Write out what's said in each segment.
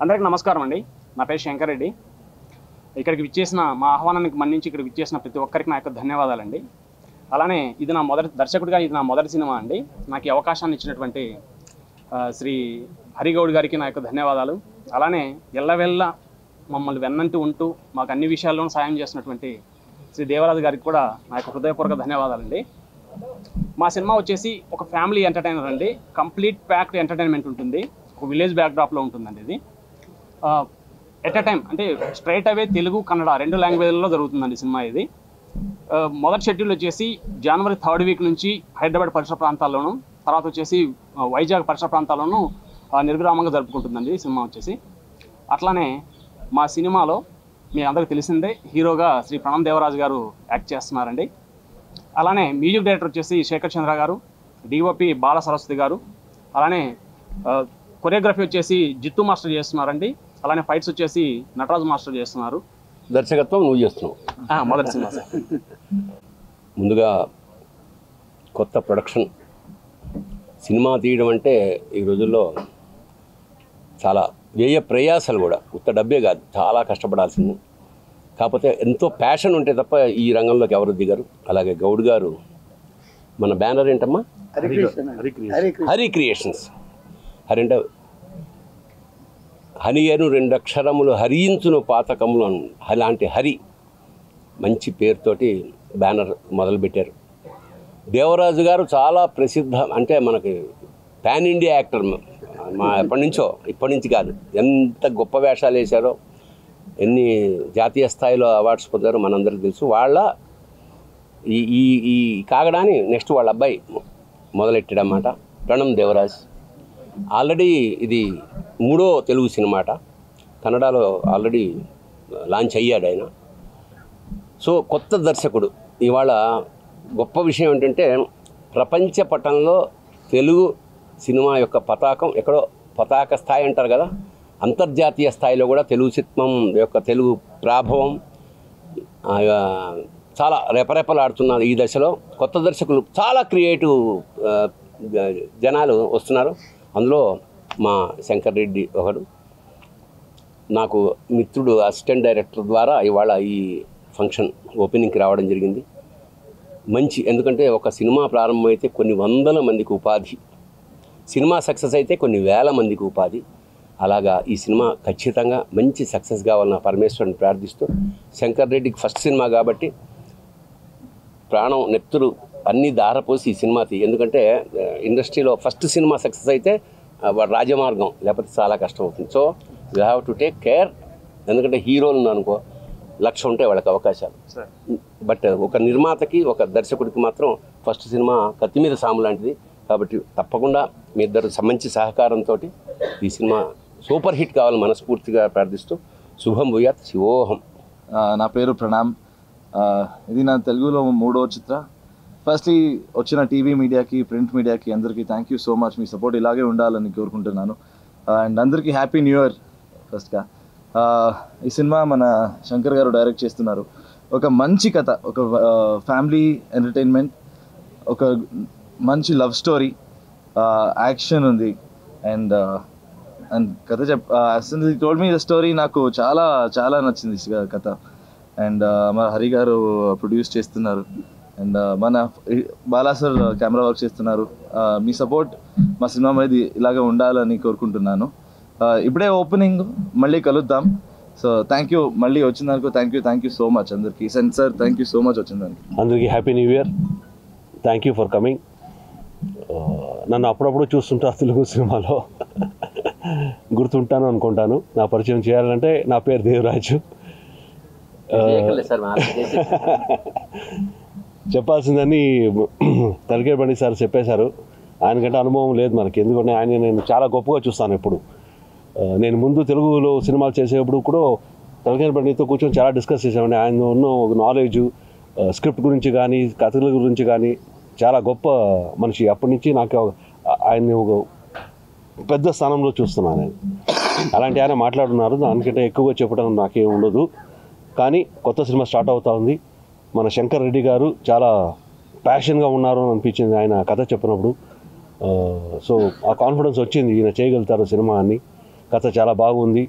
అందరికీ నమస్కారం అండి నా పేరు శంకర్ రెడ్డి ఇక్కడికి విచ్చేసిన మా ఆహ్వానానికి మన్నించి ఇక్కడికి విచ్చేసిన ప్రతి ఒక్కరికి నా యొక్క ధన్యవాదాలండి అలానే ఇది నా మొదటి దర్శకుడిగా ఇది నా మొదటి సినిమా అండి నాకు ఈ అవకాశాన్ని ఇచ్చినటువంటి ఆ, శ్రీ హరిగౌడ్ గారికి నా యొక్క ధన్యవాదాలు అలానే ఎల్లవెల్ల మమ్మల్ని వెన్నంటి ఉంటూ మాకు అన్ని విషయాల్లోనూ సాయం చేసినటువంటి శ్రీ దేవరాజు గారికి కూడా నా యొక్క హృదయపూర్వక ధన్యవాదాలండి మా సినిమా వచ్చేసి ఒక ఫ్యామిలీ ఎంటర్టైనర్ అండి కంప్లీట్ ప్యాక్డ్ ఎంటర్టైన్మెంట్ ఉంటుంది ఒక విలేజ్ బ్యాక్డ్రాప్లో ఉంటుందండి ఇది ఎట్ అ టైం అంటే స్ట్రైట్ అవే తెలుగు కన్నడ రెండు లాంగ్వేజ్లలో జరుగుతుందండి సినిమా ఇది ఆ, మొదటి షెడ్యూల్ వచ్చేసి జనవరి థర్డ్ వీక్ నుంచి హైదరాబాద్ పరిసర ప్రాంతాల్లోనూ తర్వాత వచ్చేసి ఆ, వైజాగ్ పరిసర ప్రాంతాల్లోనూ ఆ, నిర్విరామంగా జరుపుకుంటుందండి ఈ సినిమా వచ్చేసి అట్లానే మా సినిమాలో మీ అందరికీ తెలిసిందే హీరోగా శ్రీ ప్రణమ్ దేవరాజు గారు యాక్ట్ చేస్తున్నారండి అలానే మ్యూజిక్ డైరెక్టర్ వచ్చేసి శేఖర్ చంద్ర గారు డిఓపి బాల సరస్వతి గారు అలానే ఆ, కొరియోగ్రఫీ వచ్చేసి జిత్తు మాస్టర్ చేస్తున్నారండి అలానే ఫైట్స్ వచ్చేసి నటరాజు మాస్టర్ చేస్తున్నారు దర్శకత్వం నువ్వు చేస్తున్నావు ఆ, మొదటి సినిమా సార్ ముందుగా కొత్త ప్రొడక్షన్ సినిమా తీయడం అంటే ఈ రోజుల్లో చాలా వ్యయ ప్రయాసాలు కూడా ఉత్త డబ్బే కాదు చాలా కష్టపడాల్సింది కాకపోతే ఎంతో ప్యాషన్ ఉంటే తప్ప ఈ రంగంలోకి ఎవరు దిగరు అలాగే గౌడ్ గారు మన బ్యానర్ ఏంటమ్మా హరి క్రియేషన్స్ హరి అంటే హనియను రెండు అక్షరములు హరించును పాతకములు అను అలాంటి హరి మంచి పేరుతోటి బ్యానర్ మొదలుపెట్టారు దేవరాజు గారు చాలా ప్రసిద్ధ అంటే మనకి పాన్ ఇండియా యాక్టర్ మా ఎప్పటి నుంచో ఇప్పటి నుంచి కాదు ఎంత గొప్ప వేషాలు వేశారో ఎన్ని జాతీయ స్థాయిలో అవార్డ్స్ పొందారో మనందరికీ తెలుసు వాళ్ళ ఈ ఈ ఈ కాగడాని నెక్స్ట్ వాళ్ళ అబ్బాయి మొదలెట్టాడన్నమాట ప్రణమ్ దేవరాజ్ ఆల్రెడీ ఇది మూడో తెలుగు సినిమాట కన్నడలో ఆల్రెడీ లాంచ్ అయ్యాడు ఆయన సో కొత్త దర్శకుడు ఇవాళ గొప్ప విషయం ఏంటంటే ప్రపంచ పటంలో తెలుగు సినిమా యొక్క పతాకం ఎక్కడో పతాక స్థాయి అంటారు కదా అంతర్జాతీయ స్థాయిలో కూడా తెలుగు సినిమం యొక్క తెలుగు ప్రాభవం ఆ, చాలా రెపరెపలాడుతున్న ఈ దశలో కొత్త దర్శకులు చాలా క్రియేటివ్ ఆ, జనాలు వస్తున్నారు అందులో మా శంకర్ రెడ్డి ఒకడు నాకు మిత్రుడు అసిస్టెంట్ డైరెక్టర్ ద్వారా ఇవాళ ఈ ఫంక్షన్ ఓపెనింగ్కి రావడం జరిగింది మంచి ఎందుకంటే ఒక సినిమా ప్రారంభమైతే కొన్ని వందల మందికి ఉపాధి సినిమా సక్సెస్ అయితే కొన్ని వేల మందికి ఉపాధి అలాగా ఈ సినిమా ఖచ్చితంగా మంచి సక్సెస్ కావాలని పరమేశ్వరుని ప్రార్థిస్తూ శంకర్ రెడ్డికి ఫస్ట్ సినిమా కాబట్టి ప్రాణం నెత్తురు అన్ని దారపోసి ఈ సినిమా తీ ఎందుకంటే ఆ, ఇండస్ట్రీలో ఫస్ట్ సినిమా సక్సెస్ అయితే ఆ, వాడు రాజమార్గం లేకపోతే చాలా కష్టం అవుతుంది so you have to take care ఎందుకంటే హీరోలు అనుకో లక్ష ఉంటాయి వాళ్ళకి అవకాశాలు సార్ బట్ ఒక నిర్మాతకి ఒక దర్శకుడికి మాత్రం ఫస్ట్ సినిమా కత్తి మీద సాము లాంటిది కాబట్టి తప్పకుండా మీ ఇద్దరు స- మంచి సహకారంతో ఈ సినిమా సూపర్ హిట్ కావాలని మనస్ఫూర్తిగా ప్రార్థిస్తూ శుభం భూయాత్ శివోహం ఆ, నా పేరు ప్రణామ్ ఆ, ఇది నా తెలుగులో మూడో చిత్ర ఫస్ట్లీ వచ్చిన టీవీ మీడియాకి ప్రింట్ మీడియాకి అందరికీ థ్యాంక్ యూ సో మచ్ మీ సపోర్ట్ ఇలాగే ఉండాలని కోరుకుంటున్నాను అండ్ అందరికీ హ్యాపీ న్యూ ఇయర్ ఫస్ట్గా ఈ సినిమా మన శంకర్ గారు డైరెక్ట్ చేస్తున్నారు ఒక మంచి కథ ఒక ఫ్యామిలీ ఎంటర్టైన్మెంట్ ఒక మంచి లవ్ స్టోరీ యాక్షన్ ఉంది అండ్ అండ్ కథ చెప్ అసలు టోల్డ్ మీ ద స్టోరీ నాకు చాలా చాలా నచ్చింది ఈ కథ అండ్ మన హరి గారు ప్రొడ్యూస్ చేస్తున్నారు అండ్ మన బాలా సార్ కెమెరా వర్క్ చేస్తున్నారు Uh, మీ సపోర్ట్ మా సినిమా మీద ఇలాగే ఉండాలని కోరుకుంటున్నాను Uh, ఇప్పుడే ఓపెనింగ్ మళ్ళీ కలుద్దాం సో థ్యాంక్ యూ మళ్ళీ వచ్చినందుకు thank you thank you so much అందరికి సెన్ sir thank you so much వచ్చిందానికి అందరికీ happy new year thank you for coming నన్ను అప్పుడప్పుడు చూస్తుంటా తెలుగు సినిమాలో గుర్తుంటాను అనుకుంటాను నా పరిచయం చేయాలంటే నా పేరు దేవరాజు చెప్పాల్సిందని తలకే బండి సార్ చెప్పేశారు ఆయనకంటే అనుభవం లేదు మనకి ఎందుకంటే ఆయన నేను చాలా గొప్పగా చూస్తాను ఎప్పుడు ఆ, నేను ముందు తెలుగులో సినిమాలు చేసేటప్పుడు కూడా తలకేరు బండితో కూర్చొని చాలా డిస్కస్ చేసామండి ఆయన ఉన్న ఒక నాలెడ్జ్ స్క్రిప్ట్ గురించి కానీ కథల గురించి కానీ చాలా గొప్ప మనిషి అప్పటి నుంచి నాకు ఆయన్ని ఒక పెద్ద స్థానంలో చూస్తున్నాను నేను అలాంటి ఆయన మాట్లాడున్నారు దానికంటే ఎక్కువగా చెప్పడం నాకేం ఉండదు కానీ కొత్త సినిమా స్టార్ట్ అవుతా ఉంది మన శంకర్ రెడ్డి గారు చాలా ప్యాషన్గా ఉన్నారు అని అనిపించింది ఆయన కథ చెప్పినప్పుడు సో ఆ కాన్ఫిడెన్స్ వచ్చింది ఈయన చేయగలుగుతారు సినిమా అని కథ చాలా బాగుంది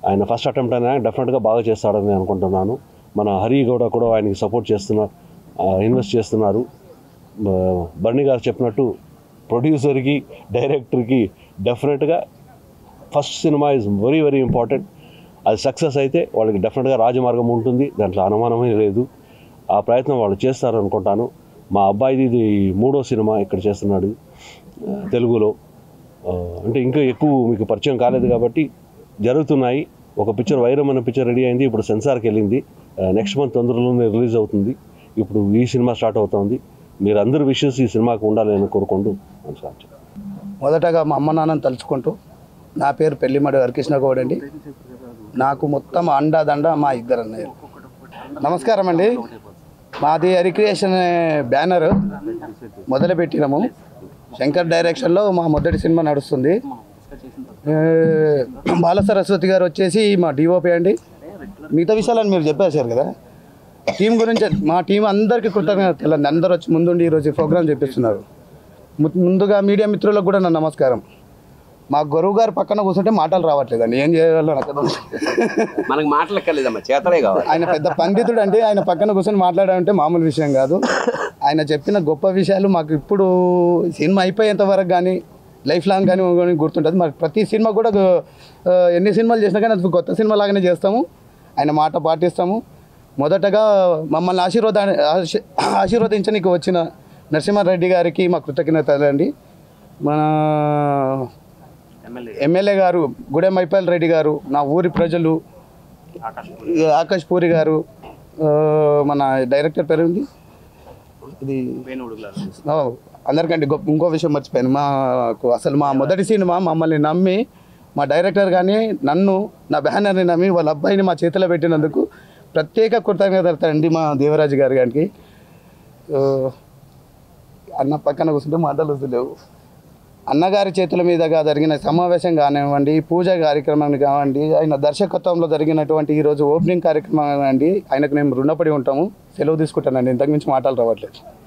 ఆయన ఫస్ట్ అటెంప్ట్ అయినా డెఫినెట్గా బాగా చేస్తాడని అనుకుంటున్నాను మన హరి గౌడ కూడా ఆయనకి సపోర్ట్ చేస్తున్నారు ఇన్వెస్ట్ చేస్తున్నారు ఆ, బర్ణి గారు చెప్పినట్టు ప్రొడ్యూసర్కి డైరెక్టర్కి డెఫినెట్గా first cinema is very very important అది సక్సెస్ అయితే వాళ్ళకి డెఫినెట్గా రాజమార్గం ఉంటుంది దాంట్లో అనుమానమే లేదు ఆ ప్రయత్నం వాళ్ళు చేస్తారు అనుకుంటాను మా అబ్బాయిది ఇది మూడో సినిమా ఇక్కడ చేస్తున్నాడు ఆ, తెలుగులో ఆ, అంటే ఇంకా ఎక్కువ మీకు పరిచయం కాలేదు కాబట్టి జరుగుతున్నాయి ఒక పిక్చర్ వైరం అనే పిక్చర్ రెడీ అయింది ఇప్పుడు సెన్సార్కి వెళ్ళింది నెక్స్ట్ మంత్ తొందరలోనే రిలీజ్ అవుతుంది ఇప్పుడు ఈ సినిమా స్టార్ట్ అవుతుంది మీరు అందరు విషయస్ ఈ సినిమాకి ఉండాలి అని కోరుకుంటూ నమస్కారం మొదటగా మా అమ్మ నాన్నని తలుచుకుంటూ నా పేరు పెళ్లిమడి హరికృష్ణ గౌడ్ అండి నాకు మొత్తం అండా దండ మా ఇద్దరు అన్నయ్య నమస్కారం అండి మాది హరిక్రియేషన్ అనే బ్యానర్ మొదలుపెట్టినాము శంకర్ డైరెక్షన్లో మా మొదటి సినిమా నడుస్తుంది ఏ, బాల సరస్వతి గారు వచ్చేసి మా డిఓపి అండి మిగతా విషయాలని మీరు చెప్పేశారు కదా టీం గురించి మా టీం అందరికీ కృతజ్ఞతలు అండి అందరూ వచ్చి ముందుండి ఈరోజు ప్రోగ్రామ్ చేపిస్తున్నారు ము- ముందుగా మీడియా మిత్రులకు కూడా నా నమస్కారం మా గురువు గారు పక్కన కూర్చుంటే మాటలు రావట్లేదండి ఏం చేయాలో నాకు అర్థం కావట్లేదు. మనకు మాటలక్కర్లేదమ్మా చేతలే కావాలి ఆయన పెద్ద పండితుడు అంటే ఆయన పక్కన కూర్చొని మాట్లాడాలంటే మామూలు విషయం కాదు ఆయన చెప్పిన గొప్ప విషయాలు మాకు ఇప్పుడు సినిమా అయిపోయేంత వరకు కానీ లైఫ్ లాంగ్ కానీ కానీ గుర్తుంటుంది మరి ప్రతి సినిమా కూడా ఆ, ఎన్ని సినిమాలు చేసినా కానీ అది కొత్త సినిమా లాగానే చేస్తాము ఆయన మాట పాటిస్తాము మొదటగా మమ్మల్ని ఆశీర్వాద ఆశీ- ఆశీర్వదించడానికి వచ్చిన నరసింహారెడ్డి గారికి మా కృతజ్ఞతలు అండి మన ఎమ్మెల్యే గారు గుడెం మైపాల్ రెడ్డి గారు నా ఊరి ప్రజలు ఈ ఆకాష్ పూరి గారు ఆ, మన డైరెక్టర్ పేరు ఉంది ఇది ఆ, అందరికంటే గొప్ప ఇంకో విషయం మర్చిపోయాను మాకు అసలు మా మొదటి సినిమా మమ్మల్ని నమ్మి మా డైరెక్టర్ కానీ నన్ను నా బ్యానర్ని నమ్మి వాళ్ళ అబ్బాయిని మా చేతిలో పెట్టినందుకు ప్రత్యేక కృతజ్ఞతలు అండి మా దేవరాజు గారి గారికి ఆ, అన్న పక్కన కూర్చుంటే మాటలు వస్తలేవు అన్నగారి చేతుల మీదుగా జరిగిన సమావేశం కానివ్వండి పూజ కార్యక్రమం కానివ్వండి ఆయన దర్శకత్వంలో జరిగినటువంటి ఈరోజు ఓపెనింగ్ కార్యక్రమం కానివ్వండి ఆయనకు మేము రుణపడి ఉంటాము సెలవు తీసుకుంటానండి ఇంతకు మించి మాటలు రావట్లేదు